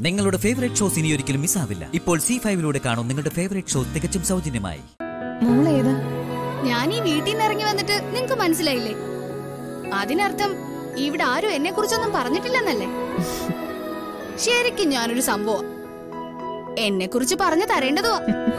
നിങ്ങളുടെ favourite shows ഇനി ഒരിക്കലും മിസ്സാവില്ല ഇപ്പോൾ സി ഫൈവിലൂടെ കാണും നിങ്ങളുടെ ഫേവറേറ്റ് ഷോ തികച്ചും സൗജന്യമായി മോളേതാ ഞാൻ ഈ വീട്ടിൽ നിന്ന് ഇറങ്ങി വന്നിട്ട് നിങ്ങക്ക് മനസ്സിലായില്ലേ അതിനർത്ഥം ഇവിടെ ആരും എന്നെ കുറിച്ചൊന്നും പറഞ്ഞിട്ടില്ലെന്നല്ലേ ശരിക്കും ഞാനൊരു സംഭവം എന്നെ കുറിച്ച് പറഞ്ഞു തരേണ്ടതുവാ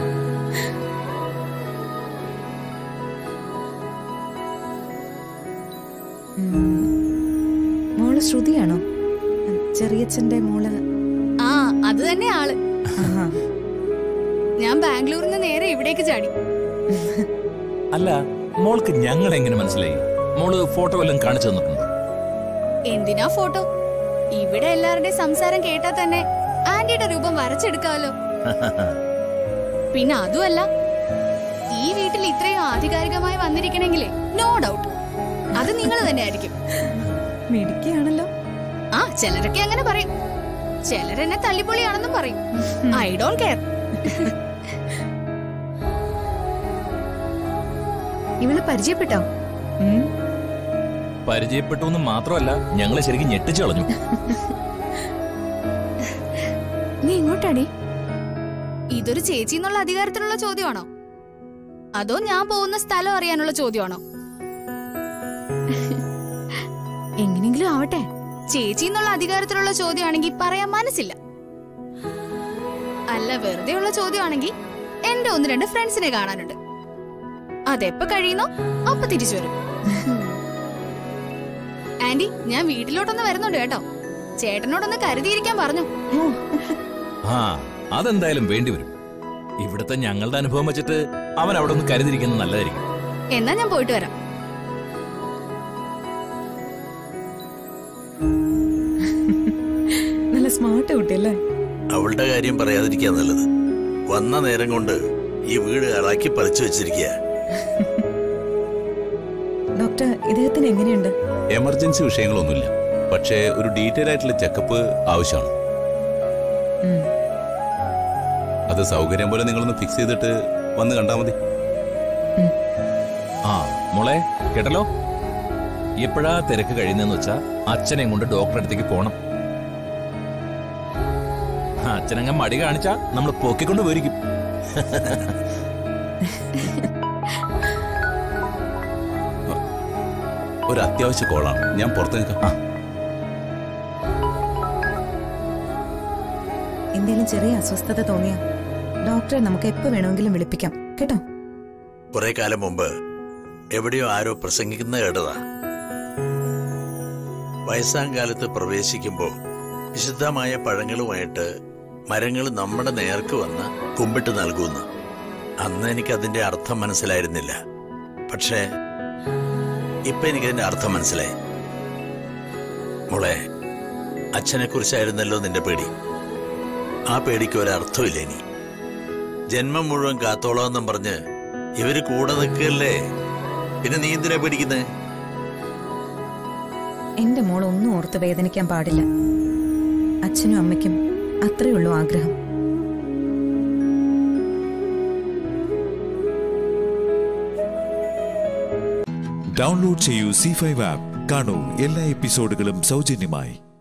മോള് ശ്രുതിയാണോ ചെറിയച്ഛന്റെ മോള് ആ അത് തന്നെ ആള് ആഹാ. ഞാൻ ബാംഗ്ലൂരിൽ നിന്ന് നേരെ ഇവിടേക്ക് ചാടി അല്ല മോൾക്ക് ഞങ്ങൾ എങ്ങനെ മനസ്സിലായി മോള് ഫോട്ടോ വല്ലതും കാണിച്ചു തന്നിട്ടുണ്ടോ എന്തിനാ ഫോട്ടോ ഇവിടെ എല്ലാവരുടെയും സംസാരം കേട്ടാ തന്നെ ആന്റിയുടെ രൂപം വരച്ചെടുക്കാമല്ലോ പിന്നെ അതുമല്ല ഈ വീട്ടിൽ ഇത്രയും ആധികാരികമായി വന്നിരിക്കണെങ്കിലേ നോ ഡൗട്ട് അത് നിങ്ങൾ തന്നെ ആയിരിക്കും മിടുക്കിയാണല്ലോ ആ ചിലരൊക്കെ അങ്ങനെ പറയും ചിലരെന്നെ തല്ലിപ്പൊളിയാണെന്നും പറയും ഐ ഡോണ്ട് കെയർ ഇവള് പരിചയപ്പെട്ടോ ഉം. പരിചയപ്പെട്ടു എന്ന് മാത്രമല്ല ഞങ്ങളെ ശരിക്കും ഞെട്ടിച്ചു കളഞ്ഞു നീ എങ്ങോട്ടാടി ഇതൊരു ചേച്ചി എന്നുള്ള അധികാരത്തിലുള്ള ചോദ്യമാണോ അതോ ഞാൻ പോകുന്ന സ്ഥലം അറിയാനുള്ള ചോദ്യമാണോ എങ്ങനെങ്കിലും ആവട്ടെ ചേച്ചി എന്നുള്ള അധികാരത്തിലുള്ള ചോദ്യമാണെങ്കിൽ പറയാൻ മനസ്സില്ല അല്ല വെറുതെ ഉള്ള ചോദ്യമാണെങ്കിൽ എന്റെ ഒന്ന് രണ്ട് ഫ്രണ്ട്സിനെ കാണാനുണ്ട് അതെപ്പോ കഴിയുന്നോ അപ്പൊ തിരിച്ചു വരും ആന്റി ഞാൻ വീട്ടിലോട്ടൊന്ന് വരുന്നുണ്ട് കേട്ടോ ചേട്ടനോടൊന്ന് കരുതിയിരിക്കാൻ പറഞ്ഞു ആ അതെന്തായാലും വേണ്ടിവരും ഇവിടുത്തെ ഞങ്ങളുടെ അനുഭവം വെച്ചിട്ട് അവൻ അവിടെ ഒന്ന് കരുതിയിരിക്കുന്നത് നല്ലതായിരിക്കും എന്നാ ഞാൻ പോയിട്ട് വരാം നല്ല സ്മാർട്ട് കുട്ടിയല്ലേ അവളുടെ കാര്യം പറയാതിരിക്കാ നല്ലത് വന്ന നേരം കൊണ്ട് ഈ വീട് ഇളക്കി പറിച്ചു വെച്ചിരിക്കുക ഡോക്ടർ ഇദ്ദേഹത്തിന് എങ്ങനെയുണ്ട് എമർജൻസി വിഷയങ്ങളൊന്നുമില്ല പക്ഷേ ഒരു ഡീറ്റെയിൽ ആയിട്ടുള്ള ചെക്കപ്പ് ആവശ്യമാണ് ഉം. അത് സൗകര്യം പോലെ നിങ്ങളൊന്ന് ഫിക്സ് ചെയ്തിട്ട് വന്ന് കണ്ടാൽ മതി ആ മോളെ കേട്ടല്ലോ എപ്പോഴാ തിരക്ക് കഴിയുന്നെന്ന് വെച്ചാ അച്ഛനെയും കൊണ്ട് ഡോക്ടറെ അടുത്തേക്ക് പോണം അച്ഛനങ്ങ മടി കാണിച്ചാ നമ്മൾ പൊക്കിക്കൊണ്ട് പോയിരിക്കും ഒരു അത്യാവശ്യ കോളാണ് ഞാൻ പുറത്ത് നിൽക്കാം എന്തെങ്കിലും ചെറിയ അസ്വസ്ഥത തോന്നിയാ ഡോക്ടറെ നമുക്ക് എപ്പോ വേണമെങ്കിലും വിളിപ്പിക്കാം കേട്ടോ കുറെ കാലം മുമ്പ് എവിടെയോ ആരോ പ്രസംഗിക്കുന്ന കേട്ടതാ വയസ്സാം കാലത്ത് പ്രവേശിക്കുമ്പോൾ വിശുദ്ധമായ പഴങ്ങളുമായിട്ട് മരങ്ങൾ നമ്മുടെ നേർക്ക് വന്ന് കുമ്പിട്ട് നൽകുന്നു അന്ന് എനിക്ക് അതിന്റെ അർത്ഥം മനസ്സിലായിരുന്നില്ല പക്ഷേ ഇപ്പൊ എനിക്കതിന്റെ അർത്ഥം മനസ്സിലായി മോളെ അച്ഛനെ കുറിച്ചായിരുന്നല്ലോ നിന്റെ പേടി ആ പേടിക്ക് ഒരർത്ഥമില്ല ഇനി ജന്മം മുഴുവൻ കാത്തോളാന്നും പറഞ്ഞ് ഇവര് കൂടെ നിൽക്കല്ലേ പിന്നെ നീ എന്തിനാ പേടിക്കുന്നേ എന്റെ മോൾ ഒന്നും ഓർത്ത് വേദനിക്കാൻ പാടില്ല അച്ഛനും അമ്മയ്ക്കും അത്രേ ഉള്ളൂ ആഗ്രഹം ഡൗൺലോഡ് ചെയ്യൂ സി ഫൈവ് ആപ്പ് കാണൂ എല്ലാ എപ്പിസോഡുകളും സൗജന്യമായി